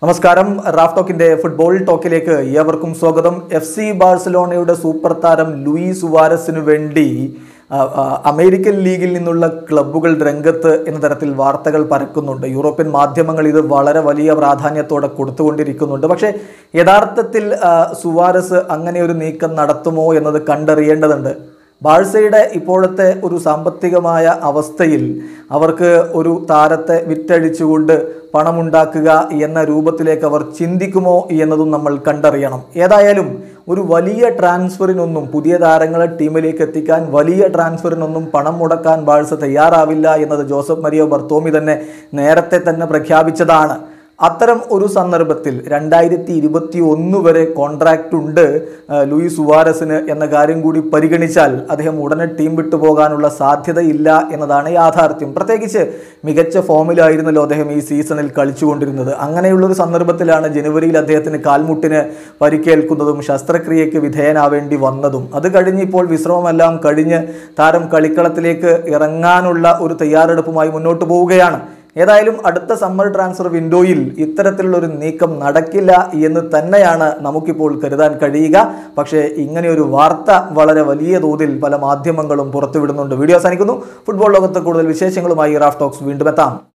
നമസ്കാരം Raf ടോക്കിന്റെ football ടോക്കിലേക്ക് ഏവർക്കും സ്വാഗതം എഫ് സി ബാഴ്സലോണയുടെ സൂപ്പർ താരം ലൂയി സുവാരസിനു വേണ്ടി ആ, ആ, അമേരിക്കൻ ലീഗിൽ നിന്നുള്ള ക്ലബ്ബുകൾ രംഗത്ത് എന്ന തരത്തിൽ വാർത്തകൾ പരക്കുന്നുണ്ട് യൂറോപ്യൻ മാധ്യമങ്ങൾ ഇത് വളരെ വലിയ പ്രാധാന്യത്തോടെ കൊടുത്തുകൊണ്ടിരിക്കുന്നുണ്ട് പക്ഷേ യഥാർത്ഥത്തിൽ ആ, സുവാരസ് അങ്ങനെ ഒരു നീക്കം നടത്തുമോ എന്നത് കണ്ടറിയേണ്ടതുണ്ട് ബാഴ്സയുടെ ഇപ്പോഴത്തെ ഒരു സാമ്പത്തികമായ അവസ്ഥയിൽ അവർക്ക് ഒരു താരത്തെ വിറ്റഴിച്ചുകൊണ്ട് പണമുണ്ടാക്കുക എന്ന രൂപത്തിലേക്ക് അവർ ചിന്തിക്കുമോ എന്നതും നമ്മൾ കണ്ടറിയണം ഏതായാലും ഒരു വലിയ ട്രാൻസ്ഫറിനൊന്നും പുതിയ താരങ്ങളെ ടീമിലേക്ക് എത്തിക്കാൻ വലിയ ട്രാൻസ്ഫറിനൊന്നും പണം മുടക്കാൻ ബാഴ്സ തയ്യാറാവില്ല എന്നത് ജോസഫ് മരിയോ ബർത്തോമി തന്നെ നേരത്തെ തന്നെ പ്രഖ്യാപിച്ചതാണ് അത്തരം ഒരു സന്ദർഭത്തിൽ രണ്ടായിരത്തി ഇരുപത്തി ഒന്ന് വരെ കോൺട്രാക്റ്റ് ഉണ്ട് ആ, ലൂയി സുവാരസിന് എന്ന കാര്യം കൂടി പരിഗണിച്ചാൽ അദ്ദേഹം ഉടനെ ടീം വിട്ടു പോകാനുള്ള സാധ്യതയില്ല എന്നതാണ് യാഥാർത്ഥ്യം പ്രത്യേകിച്ച് മികച്ച ഫോമിലായിരുന്നല്ലോ അദ്ദേഹം ഈ സീസണിൽ കളിച്ചുകൊണ്ടിരുന്നത് അങ്ങനെയുള്ളൊരു സന്ദർഭത്തിലാണ് ജനുവരിയിൽ അദ്ദേഹത്തിന് കാൽമുട്ടിന് പരിക്കേൽക്കുന്നതും ശസ്ത്രക്രിയയ്ക്ക് വിധേയനാവേണ്ടി വന്നതും അത് കഴിഞ്ഞ് ഇപ്പോൾ വിശ്രമമെല്ലാം കഴിഞ്ഞ് താരം കളിക്കളത്തിലേക്ക് ഇറങ്ങാനുള്ള ഒരു തയ്യാറെടുപ്പുമായി മുന്നോട്ട് പോവുകയാണ് ഏതായാലും അടുത്ത സമ്മർ ട്രാൻസ്ഫർ വിൻഡോയിൽ ഇത്തരത്തിലുള്ള ഒരു നീക്കം നടക്കില്ല എന്ന് തന്നെയാണ് നമുക്കിപ്പോൾ കരുതാൻ കഴിയുക പക്ഷേ ഇങ്ങനെ ഒരു വാർത്ത വളരെ വലിയ തോതിൽ പല മാധ്യമങ്ങളും പുറത്തുവിടുന്നുണ്ട് വീഡിയോ അവസാനിക്കുന്നു ഫുട്ബോൾ ലോകത്ത് കൂടുതൽ വിശേഷങ്ങളുമായി റാഫ് ടോക്സ് വീണ്ടും എത്താം